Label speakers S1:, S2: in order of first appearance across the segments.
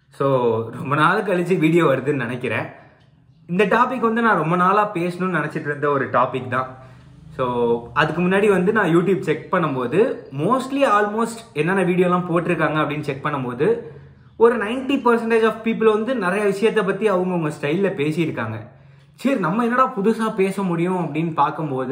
S1: so ரொம்ப நாள் கழிச்சு வீடியோ வருதுன்னு நினைக்கிறேன் இந்த டாபிக் வந்து நான் ரொம்ப நாளாக பேசணும்னு நினச்சிட்டு இருந்த ஒரு டாபிக் தான் ஸோ அதுக்கு முன்னாடி வந்து நான் யூடியூப் செக் பண்ணும்போது மோஸ்ட்லி ஆல்மோஸ்ட் என்னென்ன வீடியோலாம் போட்டிருக்காங்க அப்படின்னு செக் பண்ணும்போது ஒரு 90% பர்சன்டேஜ் ஆஃப் பீப்புள் வந்து நிறைய விஷயத்தை பற்றி அவங்கவுங்க ஸ்டைலில் பேசியிருக்காங்க சரி நம்ம என்னடா புதுசாக பேச முடியும் அப்படின்னு பார்க்கும்போது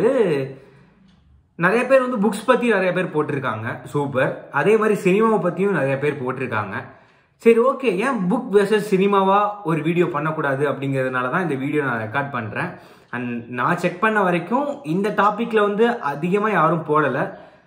S1: நிறைய பேர் வந்து புக்ஸ் பற்றி நிறைய பேர் போட்டிருக்காங்க சூப்பர் அதே மாதிரி சினிமாவை பற்றியும் நிறைய பேர் போட்டிருக்காங்க சரி ஓகே ஏன் புக் வெர்சஸ் சினிமாவா ஒரு வீடியோ பண்ணக்கூடாது அப்படிங்கிறதுனால தான் இந்த வீடியோ நான் ரெக்கார்ட் பண்ணுறேன் அண்ட் நான் செக் பண்ண வரைக்கும் இந்த டாப்பிக்கில் வந்து அதிகமாக யாரும் போடலை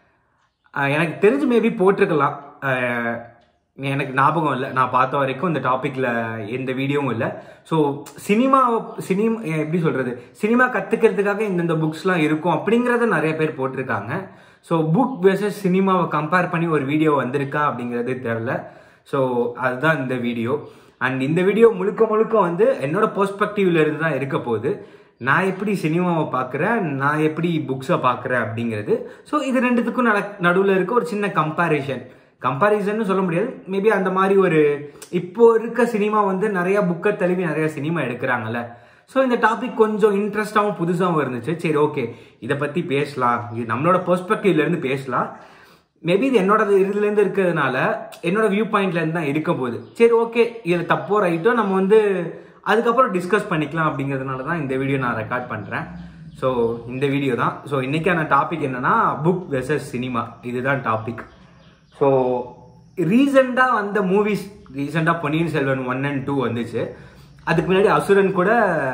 S1: அஹ் எனக்கு தெரிஞ்சு மேபி போட்டிருக்கலாம் அஹ் எனக்கு ஞாபகம் இல்லை நான் பார்த்த வரைக்கும் இந்த டாப்பிக்கில் எந்த வீடியோவும் இல்லை ஸோ சினிமா சினிமா எப்படி சொல்கிறது சினிமா கற்றுக்கிறதுக்காக இந்தந்த புக்ஸ்லாம் இருக்கும் அப்படிங்கிறத நிறைய பேர் போட்டிருக்காங்க ஸோ புக் வெர்சஸ் சினிமாவை கம்பேர் பண்ணி ஒரு வீடியோ வந்திருக்கா அப்படிங்கிறது தெரில ஸோ அதுதான் இந்த வீடியோ அண்ட் இந்த வீடியோ முழுக்க முழுக்க வந்து என்னோட பெர்ஸ்பெக்டிவ்ல இருந்து தான் இருக்க போகுது நான் எப்படி சினிமாவை பார்க்குறேன் நான் எப்படி புக்ஸை பார்க்குறேன் அப்படிங்கிறது ஸோ இது ரெண்டுத்துக்கும் நட நடுவில் இருக்க ஒரு சின்ன கம்பேரிஷன் கம்பாரிசன் சொல்ல முடியாது மேபி அந்த மாதிரி ஒரு இப்போ இருக்க சினிமா வந்து நிறைய புக்கை தழுவி நிறைய சினிமா எடுக்கிறாங்கல்ல ஸோ இந்த டாபிக் கொஞ்சம் இன்ட்ரெஸ்டாகவும் புதுசாகவும் இருந்துச்சு சரி ஓகே இதை பற்றி பேசலாம் இது நம்மளோட பெர்ஸ்பெக்டிவ்ல இருந்து பேசலாம் மேபி இது என்னோட இதுலேருந்து இருக்கிறதுனால என்னோட வியூ பாயிண்ட்ல இருந்து தான் இருக்க போகுது சரி ஓகே இதில் தப்போ ரைட்டோ நம்ம வந்து அதுக்கப்புறம் டிஸ்கஸ் பண்ணிக்கலாம் அப்படிங்கிறதுனால தான் இந்த வீடியோ நான் ரெக்கார்ட் பண்ணுறேன் ஸோ இந்த வீடியோ தான் ஸோ இன்னைக்கான டாபிக் என்னன்னா புக் வெர்சஸ் சினிமா இதுதான் டாபிக் ஸோ ரீசெண்டாக வந்த மூவிஸ் ரீசெண்டாக Ponniyin Selvan one and two வந்துச்சு அதுக்கு முன்னாடி அசுரன் கூட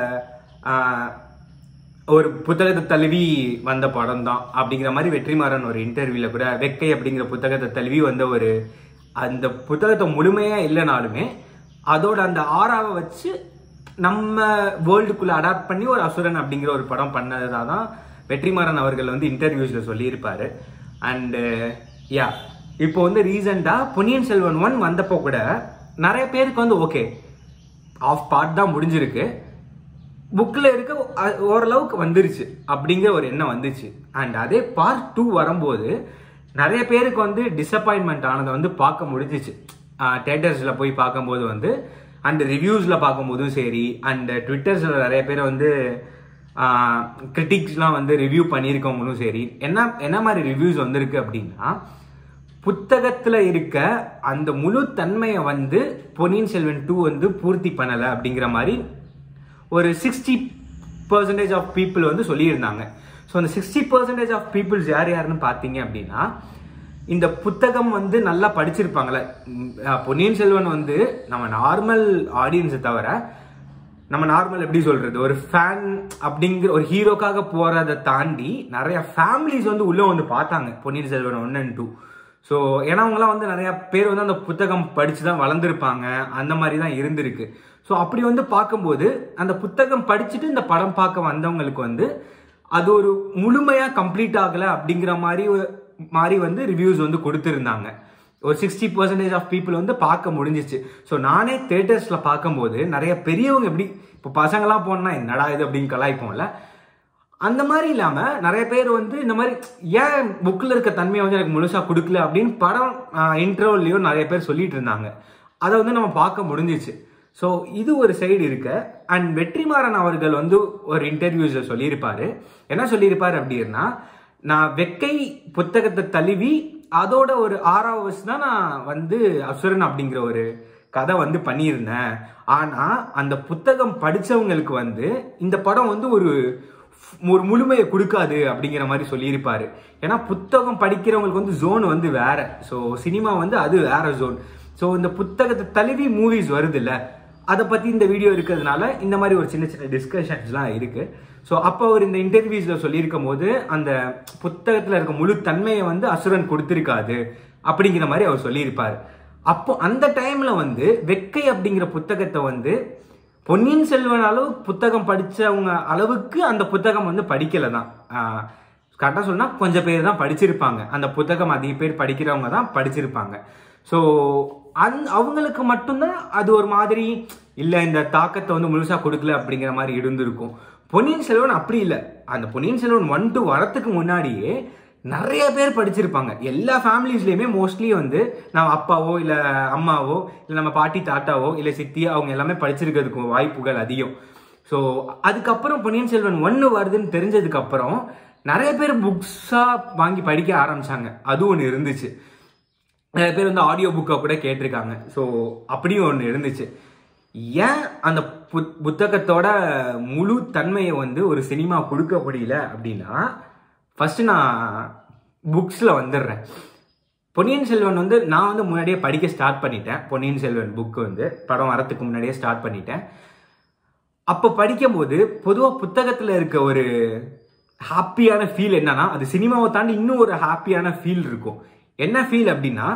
S1: ஆஹ், ஒரு புத்தகத்தை தழுவி வந்த படம் தான் அப்படிங்கிற மாதிரி வெற்றிமாறன் ஒரு இன்டர்வியூல கூட வெக்கை அப்படிங்கிற புத்தகத்தை தழுவி வந்த ஒரு அந்த புத்தகத்தை முழுமையா இல்லைனாலுமே அதோட அந்த ஆறாவை வச்சு நம்ம வேர்ல்டுக்குள்ள அடாப்ட் பண்ணி ஒரு அசுரன் அப்படிங்கிற ஒரு படம் பண்ணதா தான் வெற்றிமாறன் அவர்கள் வந்து இன்டர்வியூஸ்ல சொல்லியிருப்பாரு அண்டு யா இப்போ வந்து ரீசெண்டாக பொன்னியின் செல்வன் ஒன் வந்தப்போ கூட நிறைய பேருக்கு வந்து ஓகே ஆஃப் பார்ட் தான் முடிஞ்சிருக்கு புக்கில் இருக்க அ- ஓரளவுக்கு வந்துருச்சு அப்படிங்கிற ஒரு எண்ணம் வந்துச்சு அண்ட் அதே பார்ட் டூ வரும்போது நிறைய பேருக்கு வந்து டிசப்பாயின்மெண்ட் ஆனதை வந்து பார்க்க முடிஞ்சிச்சு தேட்டர்ஸில் போய் பார்க்கும்போது வந்து அண்ட் ரிவ்யூஸில் பார்க்கும்போதும் சரி அண்ட் ட்விட்டர்ஸில் நிறைய பேர் வந்து கிரிட்டிக்ஸ்லாம் வந்து ரிவ்யூ பண்ணியிருக்கவங்களும் சரி என்ன என்ன மாதிரி ரிவ்யூஸ் வந்திருக்கு அப்படின்னா புத்தகத்துல இருக்க அந்த முழு தன்மையை வந்து பொன்னியின் செல்வன் டூ வந்து பூர்த்தி பண்ணலை அப்படிங்கிற மாதிரி ஒரு சிக்ஸ்டி பர்சன்டேஜ் ஆஃப் பீப்புள் வந்து சொல்லியிருந்தாங்க ஸோ அந்த சிக்ஸ்டி பர்சன்டேஜ் ஆஃப் பீப்புள்ஸ் யார் யாருன்னு பார்த்தீங்க அப்படின்னா இந்த புத்தகம் வந்து நல்லா படிச்சிருப்பாங்கல்ல உம், அஹ், பொன்னியின் செல்வன் வந்து நம்ம நார்மல் ஆடியன்ஸை தவிர நம்ம நார்மல் எப்படி சொல்றது ஒரு ஃபேன் அப்படிங்கிற ஒரு ஹீரோக்காக போறதை தாண்டி நிறைய ஃபேமிலிஸ் வந்து உள்ள வந்து பார்த்தாங்க Ponniyin Selvan one and two so ஏன்னா அவங்களாம் வந்து நிறைய பேர் வந்து அந்த புத்தகம் படிச்சு தான் வளர்ந்துருப்பாங்க அந்த மாதிரி தான் இருந்திருக்கு ஸோ அப்படி வந்து பார்க்கும்போது அந்த புத்தகம் படிச்சுட்டு இந்த படம் பார்க்க வந்தவங்களுக்கு வந்து அது ஒரு முழுமையா கம்ப்ளீட் ஆகல அப்படிங்கிற மாதிரி ஒரு- மாதிரி வந்து ரிவ்யூஸ் வந்து கொடுத்துருந்தாங்க ஒரு சிக்ஸ்டி பர்சன்டேஜ் ஆஃப் பீப்புள் வந்து பார்க்க முடிஞ்சிச்சு ஸோ நானே தேட்டர்ஸில் பார்க்கும்போது நிறைய பெரியவங்க எப்படி இப்போ பசங்களாம் போனா என்னடா இது அப்படின்னு கலாய்ப்போம்ல அந்த மாதிரி இல்லாமல் நிறைய பேர் வந்து இந்த மாதிரி ஏன் புக்கில் இருக்க தன்மையை வந்து எனக்கு முழுசாக கொடுக்கல அப்படின்னு படம் இன்டர்வல்லையோ நிறைய பேர் சொல்லிட்டு இருந்தாங்க அதை வந்து நம்ம பார்க்க முடிஞ்சிச்சு ஸோ இது ஒரு சைடு இருக்க அண்ட் வெற்றிமாறன் அவர்கள் வந்து ஒரு இன்டர்வியூஸில் சொல்லியிருப்பாரு என்ன சொல்லியிருப்பாரு அப்படின்னா நான் வெக்கை புத்தகத்தை தழுவி அதோட ஒரு ஆறாவது வருஷம் தான் நான் வந்து அசுரன் அப்படிங்கிற ஒரு கதை வந்து பண்ணியிருந்தேன் ஆனா அந்த புத்தகம் படிச்சவங்களுக்கு வந்து இந்த படம் வந்து ஒரு ஒரு முழுமையை கொடுக்காது அப்படிங்கிற மாதிரி சொல்லியிருப்பாரு ஏன்னா புத்தகம் படிக்கிறவங்களுக்கு வந்து ஜோன் வந்து வேற ஸோ சினிமா வந்து அது வேற ஜோன் ஸோ இந்த புத்தகத்தை தழுவி மூவிஸ் வருது இல்ல அதை பத்தி இந்த வீடியோ இருக்கிறதுனால இந்த மாதிரி ஒரு சின்ன சின்ன டிஸ்கஷன்ஸ்லாம் இருக்கு ஸோ அப்போ அவர் இந்த இன்டர்வியூஸ்ல சொல்லியிருக்கும் போது அந்த புத்தகத்துல இருக்க முழு தன்மையை வந்து அசுரன் கொடுத்திருக்காது அப்படிங்கிற மாதிரி அவர் சொல்லியிருப்பாரு அப்போ அந்த டைம்ல வந்து வெக்கை அப்படிங்கிற புத்தகத்தை வந்து பொன்னியின் செல்வன் அளவு புத்தகம் படிச்சவங்க அளவுக்கு அந்த புத்தகம் வந்து படிக்கல தான் கரெக்டாக சொன்னா கொஞ்சம் பேர் தான் படிச்சிருப்பாங்க அந்த புத்தகம் அதிக பேர் படிக்கிறவங்க தான் படிச்சிருப்பாங்க ஸோ அந் அவங்களுக்கு மட்டும்தான் அது ஒரு மாதிரி இல்லை இந்த தாக்கத்தை வந்து முழுசா கொடுக்கல அப்படிங்கிற மாதிரி இருந்திருக்கும் பொன்னியின் செல்வன் அப்படி இல்லை அந்த பொன்னியின் செல்வன் ஒன் டூ வரத்துக்கு முன்னாடியே நிறைய பேர் படிச்சிருப்பாங்க எல்லா ஃபேமிலிஸ்லயுமே மோஸ்ட்லி வந்து நம்ம அப்பாவோ இல்ல அம்மாவோ இல்ல நம்ம பாட்டி தாத்தாவோ இல்ல சித்தி அவங்க எல்லாமே படிச்சிருக்கிறதுக்கு வாய்ப்புகள் அதிகம் ஸோ அதுக்கப்புறம் பொன்னியின் செல்வன் ஒன்று வருதுன்னு தெரிஞ்சதுக்கு அப்புறம் நிறைய பேர் புக்ஸா வாங்கி படிக்க ஆரம்பிச்சாங்க அது ஒன்று இருந்துச்சு நிறைய பேர் வந்து ஆடியோ புக்கை கூட கேட்டிருக்காங்க ஸோ அப்படியும் ஒன்று இருந்துச்சு ஏன் அந்த புத் புத்தகத்தோட முழு தன்மையை வந்து ஒரு சினிமா கொடுக்க முடியல அப்படின்னா ஃபர்ஸ்ட் நான் புக்ஸில் வந்துடுறேன் பொன்னியின் செல்வன் வந்து நான் வந்து முன்னாடியே படிக்க ஸ்டார்ட் பண்ணிட்டேன் பொன்னியின் செல்வன் புக் வந்து படம் வரத்துக்கு முன்னாடியே ஸ்டார்ட் பண்ணிட்டேன் அப்போ படிக்கும்போது பொதுவாக புத்தகத்தில் இருக்க ஒரு ஹாப்பியான ஃபீல் என்னன்னா அது சினிமாவை தாண்டி இன்னும் ஒரு ஹாப்பியான ஃபீல் இருக்கும் என்ன ஃபீல் அப்படின்னா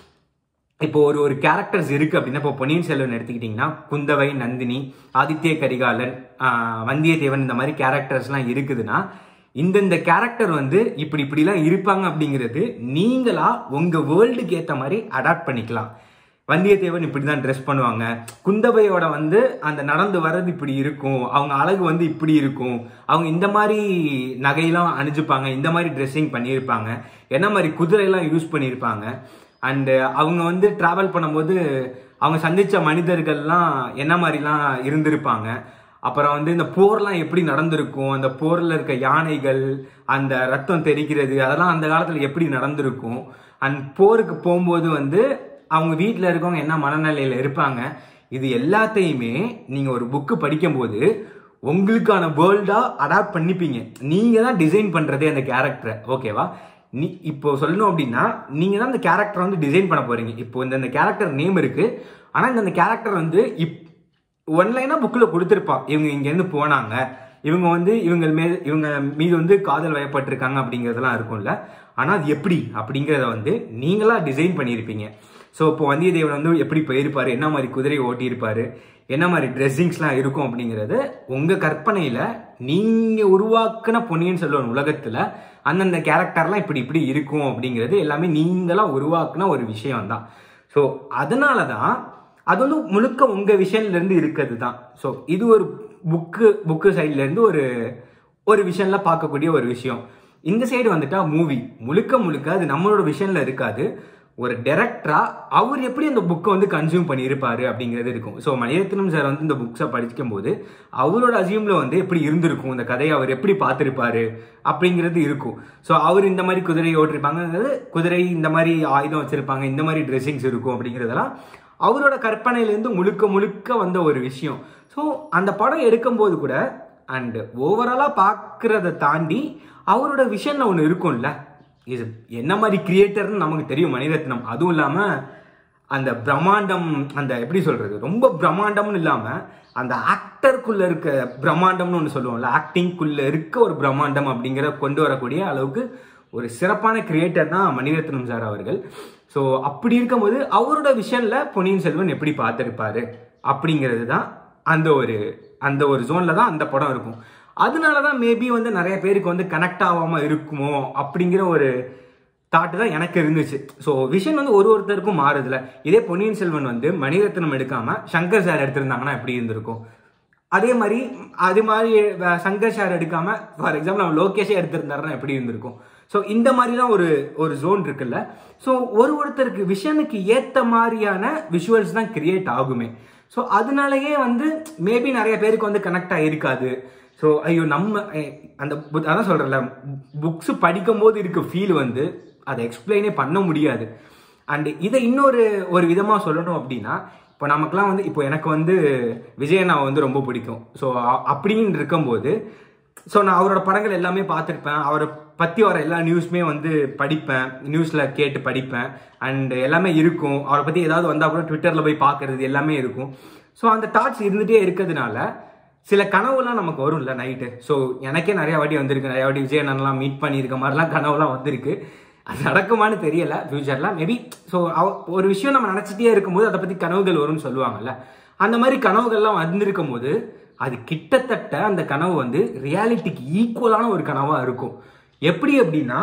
S1: இப்போ ஒரு ஒரு கேரக்டர்ஸ் இருக்கு அப்படின்னா இப்போ பொன்னியின் செல்வன் எடுத்துக்கிட்டிங்கன்னா குந்தவை நந்தினி ஆதித்ய கரிகாலன் ஆஹ் வந்தியத்தேவன் இந்த மாதிரி கேரக்டர்ஸ்லாம் இருக்குதுன்னா இந்தந்த கேரக்டர் வந்து இப்படி இப்படிலாம் இருப்பாங்க அப்படிங்கிறது நீங்களா உங்க வேர்ல்டுக்கு ஏற்ற மாதிரி அடாப்ட் பண்ணிக்கலாம் வந்தியத்தேவன் இப்படி தான் ட்ரெஸ் பண்ணுவாங்க குந்தவையோட வந்து அந்த நடந்து வர்றது இப்படி இருக்கும் அவங்க அழகு வந்து இப்படி இருக்கும் அவங்க இந்த மாதிரி நகையெல்லாம் அணிஞ்சுப்பாங்க இந்த மாதிரி ட்ரெஸ்ஸிங் பண்ணியிருப்பாங்க என்ன மாதிரி குதிரையெல்லாம் யூஸ் பண்ணியிருப்பாங்க அண்டு அவங்க வந்து டிராவல் பண்ணும்போது அவங்க சந்திச்ச மனிதர்கள்லாம் என்ன மாதிரிலாம் இருந்திருப்பாங்க அப்புறம் வந்து இந்த போர்லாம் எப்படி நடந்திருக்கும் அந்த போர்ல இருக்க யானைகள் அந்த ரத்தம் தெரிக்கிறது அதெல்லாம் அந்த காலத்துல எப்படி நடந்திருக்கும் அண்ட் போருக்கு போகும்போது வந்து அவங்க வீட்டில் இருக்கவங்க என்ன மனநிலையில இருப்பாங்க இது எல்லாத்தையுமே நீங்க ஒரு புக்கு படிக்கும்போது உங்களுக்கான வேர்ல்டா அடாப்ட் பண்ணிப்பீங்க நீங்க தான் டிசைன் பண்றதே அந்த கேரக்டரை ஓகேவா நீ இப்போ சொல்லணும் அப்படின்னா நீங்க தான் அந்த கேரக்டரை வந்து டிசைன் பண்ண போறீங்க இப்போ இந்த இந்த கேரக்டர் நேம் இருக்கு ஆனா இந்த இந்த கேரக்டர் வந்து இப் ஒன்லைனா புக்கில் கொடுத்துருப்பான் இவங்க இங்கேருந்து போனாங்க இவங்க வந்து இவங்க மீது இவங்க மீது வந்து காதல் வயப்பட்டிருக்காங்க அப்படிங்கிறதெல்லாம் இருக்கும்ல ஆனால் அது எப்படி அப்படிங்கிறத வந்து நீங்களா டிசைன் பண்ணியிருப்பீங்க ஸோ இப்போ வந்தியத்தேவன் வந்து எப்படி போயிருப்பாரு என்ன மாதிரி குதிரை ஓட்டியிருப்பாரு என்ன மாதிரி ட்ரெஸ்ஸிங்ஸ்லாம் இருக்கும் அப்படிங்கிறது உங்கள் கற்பனையில் நீங்கள் உருவாக்குன பொன்னியின் செல்வன் உலகத்தில் அந்தந்த கேரக்டர்லாம் இப்படி இப்படி இருக்கும் அப்படிங்கிறது எல்லாமே நீங்களாக உருவாக்குன ஒரு விஷயம் தான் ஸோ அதனால தான் அது வந்து முழுக்க உங்க விஷன்ல இருந்து இருக்கிறது தான் ஸோ இது ஒரு புக்கு புக்கு சைட்ல இருந்து ஒரு ஒரு விஷன்ல பார்க்கக்கூடிய ஒரு விஷயம் இந்த சைடு வந்துட்டா மூவி முழுக்க முழுக்க அது நம்மளோட விஷன்ல இருக்காது ஒரு டேரக்டரா அவர் எப்படி அந்த புக்கை வந்து கன்சியூம் பண்ணியிருப்பாரு அப்படிங்கிறது இருக்கும் ஸோ மணிரத்னம் சார் வந்து இந்த புக்ஸை படிக்கும் போது அவரோட அசியூம்ல வந்து எப்படி இருந்திருக்கும் இந்த கதையை அவர் எப்படி பார்த்திருப்பாரு அப்படிங்கிறது இருக்கும் ஸோ அவர் இந்த மாதிரி குதிரை ஓட்டிருப்பாங்கிறது குதிரை இந்த மாதிரி ஆயுதம் வச்சிருப்பாங்க இந்த மாதிரி ட்ரெஸ்ஸிங்ஸ் இருக்கும் அப்படிங்கிறதெல்லாம் அவரோட கற்பனையிலேருந்து முழுக்க முழுக்க வந்த ஒரு விஷயம் ஸோ அந்த படம் எடுக்கும்போது கூட அண்ட் ஓவராலாக பார்க்குறத தாண்டி அவரோட விஷன்ல ஒன்று இருக்கும்ல இது என்ன மாதிரி கிரியேட்டர்னு நமக்கு தெரியும் மணிரத்னம் அதுவும் இல்லாமல் அந்த பிரம்மாண்டம் அந்த எப்படி சொல்றது ரொம்ப பிரம்மாண்டம்னு இல்லாமல் அந்த ஆக்டருக்குள்ள இருக்க பிரம்மாண்டம்னு ஒன்று சொல்லுவோம்ல ஆக்டிங்குள்ள இருக்க ஒரு பிரம்மாண்டம் அப்படிங்கிற கொண்டு வரக்கூடிய அளவுக்கு ஒரு சிறப்பான கிரியேட்டர் தான் மணிரத்னம் சார் அவர்கள் ஸோ அப்படி இருக்கும்போது அவரோட விஷன்ல பொன்னியின் செல்வன் எப்படி பார்த்துருப்பாரு அப்படிங்கிறது தான் அந்த ஒரு அந்த ஒரு ஜோன்ல தான் அந்த படம் இருக்கும் அதனால தான் மேபி வந்து நிறைய பேருக்கு வந்து கனெக்ட் ஆகாம இருக்குமோ அப்படிங்கிற ஒரு தாட்டு தான் எனக்கு இருந்துச்சு ஸோ விஷன் வந்து ஒரு ஒருத்தருக்கும் மாறுதுல இதே பொன்னியின் செல்வன் வந்து மணிரத்னம் எடுக்காம சங்கர் சார் எடுத்திருந்தாங்கன்னா எப்படி இருந்திருக்கும் அதே மாதிரி அது மாதிரி அஹ், சங்கர் சார் எடுக்காம ஃபார் எக்ஸாம்பிள் நம்ம லோகேஷே எடுத்திருந்தாருன்னா எப்படி இருந்திருக்கும் ஸோ இந்த மாதிரிலாம் ஒரு ஒரு ஜோன் இருக்குல்ல ஸோ ஒரு ஒருத்தருக்கு விஷனுக்கு ஏற்ற மாதிரியான விஷுவல்ஸ் தான் கிரியேட் ஆகுமே ஸோ அதனாலயே வந்து மேபி நிறைய பேருக்கு வந்து கனெக்ட் ஆகிருக்காது ஸோ ஐயோ நம்ம அஹ், அந்த புக்- அதான் சொல்கிறேன்ல புக்ஸ் படிக்கும் போது இருக்க ஃபீல் வந்து அதை எக்ஸ்பிளைனே பண்ண முடியாது அண்ட் இதை இன்னொரு ஒரு விதமாக சொல்லணும் அப்படின்னா இப்போ நமக்குலாம் வந்து இப்போ எனக்கு வந்து விஜயண்ணாவை வந்து ரொம்ப பிடிக்கும் ஸோ அப்படின்னு இருக்கும்போது ஸோ நான் அவரோட படங்கள் எல்லாமே பார்த்துருப்பேன் அவரை பற்றி வர எல்லா நியூஸுமே வந்து படிப்பேன் நியூஸில் கேட்டு படிப்பேன் அண்ட் எல்லாமே இருக்கும் அவரை பற்றி ஏதாவது வந்தால் கூட ட்விட்டரில் போய் பார்க்கறது எல்லாமே இருக்கும் ஸோ அந்த தாட்ஸ் இருந்துகிட்டே இருக்கிறதுனால சில கனவுலாம் நமக்கு வரும்ல நைட்டு ஸோ எனக்கே நிறைய வாட்டி வந்திருக்கு நிறைய வாட்டி விஜயண்ணன்லாம் மீட் பண்ணியிருக்க மாதிரிலாம் கனவுலாம் வந்திருக்கு அது நடக்குமான்னு தெரியல ஃபியூச்சரில் மேபி ஸோ ஒரு விஷயம் நம்ம நினச்சிட்டே இருக்கும்போது அதை பற்றி கனவுகள் வரும்னு சொல்லுவாங்கல்ல அந்த மாதிரி கனவுகள்லாம் வந்திருக்கும் போது அது கிட்டத்தட்ட அந்த கனவு வந்து ரியாலிட்டிக்கு ஈக்குவலான ஒரு கனவாக இருக்கும் எப்படி அப்படின்னா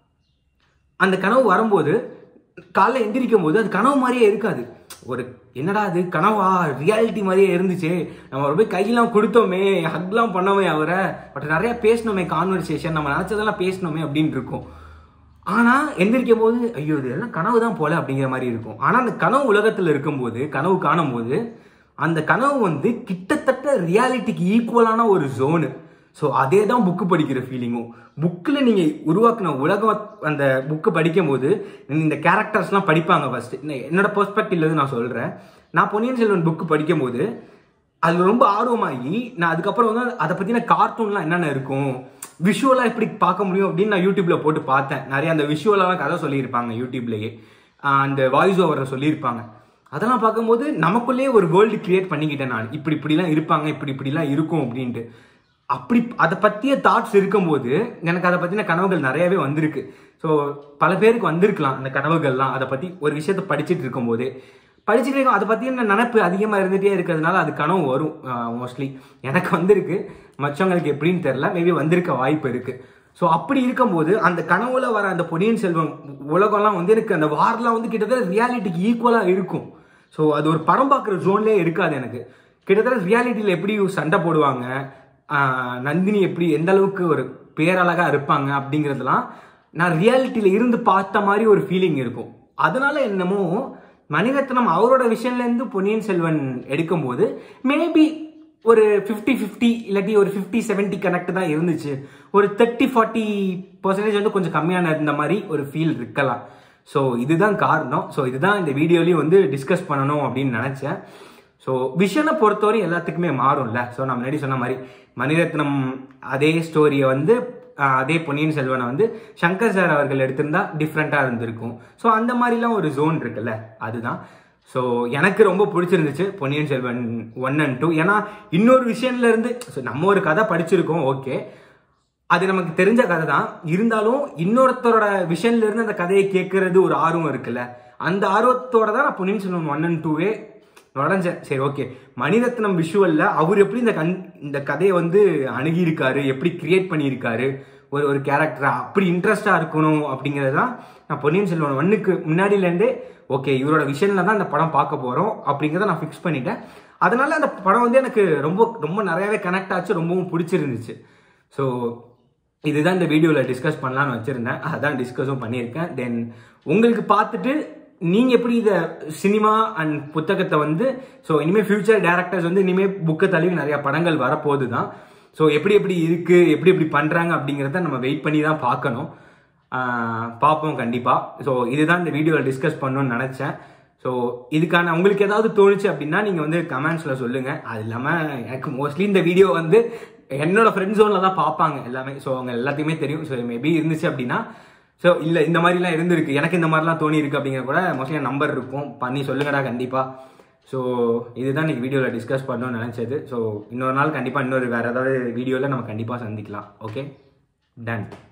S1: அந்த கனவு வரும்போது காலைல எந்திரிக்கும் போது அது கனவு மாதிரியே இருக்காது ஒரு என்னடா அது கனவா ரியாலிட்டி மாதிரியே இருந்துச்சு நம்ம அவரை போய் கையெல்லாம் கொடுத்தோமே ஹக்லாம் பண்ணோமே அவரை பட் நிறைய பேசணுமே கான்வர்சேஷன் நம்ம நினச்சதெல்லாம் பேசணுமே அப்படின்னு இருக்கும் ஆனால் எந்திரிக்கும் போது ஐயோ இது எல்லாம் கனவு தான் போல அப்படிங்கிற மாதிரி இருக்கும் ஆனால் அந்த கனவு உலகத்தில் இருக்கும்போது கனவு காணும் போது அந்த கனவு வந்து கிட்டத்தட்ட ரியாலிட்டிக்கு ஈக்குவலான ஒரு ஜோனு ஸோ அதே தான் புக்கு படிக்கிற ஃபீலிங்கும் புக்கில் நீங்கள் உருவாக்குன உலகம் அந்த புக்கு படிக்கும்போது இந்த கேரக்டர்ஸ்லாம் படிப்பாங்க ஃபர்ஸ்ட் என்னோட பெர்ஸ்பெக்டிவ்ல நான் சொல்கிறேன் நான் பொன்னியின் செல்வன் புக்கு படிக்கும்போது அது ரொம்ப ஆர்வமாகி நான் அதுக்கப்புறம் வந்து அதை பற்றின கார்ட்டூன்லாம் என்னென்ன இருக்கும் விஷுவலாக எப்படி பார்க்க முடியும் அப்படின்னு நான் யூடியூப்ல போட்டு பார்த்தேன் நிறைய அந்த விஷுவலாலாம் கதை சொல்லியிருப்பாங்க யூடியூப்லேயே அந்த வாய்ஸ் ஓவரை சொல்லியிருப்பாங்க அதெல்லாம் பார்க்கும்போது நமக்குள்ளேயே ஒரு வேர்ல்டு கிரியேட் பண்ணிக்கிட்டேன் நான் இப்படி இப்படிலாம் இருப்பாங்க இப்படி இப்படிலாம் இருக்கும் அப்படின்ட்டு அப்படி அதை பற்றிய தாட்ஸ் இருக்கும்போது எனக்கு அதை பற்றின கனவுகள் நிறையவே வந்திருக்கு ஸோ பல பேருக்கு வந்திருக்கலாம் அந்த கனவுகள்லாம் அதை பற்றி ஒரு விஷயத்த படிச்சுட்டு இருக்கும்போது படிச்சுட்டு இருக்கும் அதை பற்றின நினப்பு அதிகமாக இருந்துகிட்டே இருக்கிறதுனால அது கனவு வரும் மோஸ்ட்லி எனக்கு வந்திருக்கு மற்றவங்களுக்கு எப்படின்னு தெரில மேபி வந்திருக்க வாய்ப்பு இருக்குது ஸோ அப்படி இருக்கும்போது அந்த கனவுல வர அந்த பொன்னியின் செல்வம் உலகம்லாம் வந்து எனக்கு அந்த வார்லாம் வந்து கிட்டத்தட்ட ரியாலிட்டிக்கு ஈக்குவலாக இருக்கும் ஸோ அது ஒரு படம் பார்க்குற ஜோன்லேயே இருக்காது எனக்கு கிட்டத்தட்ட ரியாலிட்டியில் எப்படி சண்டை போடுவாங்க நந்தினி எப்படி எந்த அளவுக்கு ஒரு பேரழகா இருப்பாங்க அப்படிங்கிறதுலாம் நான் ரியாலிட்டியில் இருந்து பார்த்த மாதிரி ஒரு ஃபீலிங் இருக்கும் அதனால என்னமோ மணிரத்னம் அவரோட விஷயம்லேருந்து பொன்னியின் செல்வன் எடுக்கும்போது மேபி ஒரு ஃபிஃப்டி ஃபிஃப்டி இல்லாட்டி ஒரு ஃபிஃப்டி செவன்ட்டி கனெக்ட் தான் இருந்துச்சு ஒரு தேர்ட்டி ஃபார்ட்டி பர்சன்டேஜ் வந்து கொஞ்சம் கம்மியான இருந்த மாதிரி ஒரு ஃபீல் இருக்கலாம் ஸோ இதுதான் காரணம் ஸோ இதுதான் இந்த வீடியோலையும் வந்து டிஸ்கஸ் பண்ணணும் அப்படின்னு நினச்சேன் ஸோ விஷனை பொறுத்தவரை எல்லாத்துக்குமே மாறும்ல ஸோ நான் முன்னாடி சொன்ன மாதிரி மணிரத்னம் அதே ஸ்டோரியை வந்து அதே பொன்னியின் செல்வனை வந்து சங்கர் சார் அவர்கள் எடுத்திருந்தா டிஃப்ரெண்ட்டாக இருந்திருக்கும் ஸோ அந்த மாதிரிலாம் ஒரு ஜோன் இருக்குல்ல அதுதான் ஸோ எனக்கு ரொம்ப பிடிச்சிருந்துச்சு Ponniyin Selvan one and two ஏன்னா இன்னொரு விஷயம்ல இருந்து ஸோ நம்ம ஒரு கதை படிச்சிருக்கோம் ஓகே அது நமக்கு தெரிஞ்ச கதை தான் இருந்தாலும் இன்னொருத்தரோட விஷன்ல இருந்து அந்த கதையை கேட்கறது ஒரு ஆர்வம் இருக்குல்ல அந்த ஆர்வத்தோட தான் நான் பொன்னியின் செல்வன் ஒன் அண்ட் டூவே நுழைஞ்சேன் சரி ஓகே மணிரத்னம் விஷுவல்ல அவர் எப்படி இந்த கண் இந்த கதையை வந்து அணுகியிருக்காரு எப்படி கிரியேட் பண்ணியிருக்காரு ஒரு ஒரு கேரக்டரா அப்படி இன்ட்ரெஸ்டா இருக்கணும் அப்படிங்கிறது தான் நான் பொன்னியின் செல்வன் ஒன்னுக்கு முன்னாடியிலேருந்தே ஓகே இவரோட விஷன்ல தான் இந்த படம் பார்க்க போறோம் அப்படிங்கிறத நான் ஃபிக்ஸ் பண்ணிட்டேன் அதனால அந்த படம் வந்து எனக்கு ரொம்ப ரொம்ப நிறையவே கனெக்ட் ஆச்சு ரொம்பவும் பிடிச்சிருந்துச்சு ஸோ இதுதான் இந்த வீடியோவில் டிஸ்கஸ் பண்ணலான்னு வச்சுருந்தேன் அதான் டிஸ்கஸும் பண்ணியிருக்கேன் தென் உங்களுக்கு பார்த்துட்டு நீங்கள் எப்படி இதை சினிமா அண்ட் புத்தகத்தை வந்து ஸோ இனிமேல் ஃபியூச்சர் டேரக்டர்ஸ் வந்து இனிமேல் புக்கை தழுவி நிறையா படங்கள் வரப்போகுது தான் ஸோ எப்படி எப்படி இருக்குது எப்படி எப்படி பண்ணுறாங்க அப்படிங்கிறத நம்ம வெயிட் பண்ணி தான் பார்க்கணும் பார்ப்போம் கண்டிப்பாக ஸோ இதுதான் இந்த வீடியோவில் டிஸ்கஸ் பண்ணணும்னு நினச்சேன் ஸோ இதுக்கான உங்களுக்கு ஏதாவது தோணுச்சு அப்படின்னா நீங்கள் வந்து கமெண்ட்ஸில் சொல்லுங்கள் அது இல்லாமல் எனக்கு மோஸ்ட்லி இந்த வீடியோ வந்து என்னோட ஃப்ரெண்ட் ஜோனில் தான் பார்ப்பாங்க எல்லாமே ஸோ அவங்க எல்லாத்தையுமே தெரியும் ஸோ மேபி இருந்துச்சு அப்படின்னா ஸோ இல்லை இந்த மாதிரிலாம் இருந்திருக்கு எனக்கு இந்த மாதிரிலாம் தோணி இருக்கு அப்படிங்கிற கூட மோஸ்ட்லி நம்பர் இருக்கும் பண்ணி சொல்லுங்கடா கண்டிப்பாக ஸோ இதுதான் இன்னைக்கு வீடியோவில் டிஸ்கஸ் பண்ணணும்னு நினச்சது ஸோ இன்னொரு நாள் கண்டிப்பாக இன்னொரு வேறு ஏதாவது வீடியோவில் நம்ம கண்டிப்பாக சந்திக்கலாம் ஓகே டன்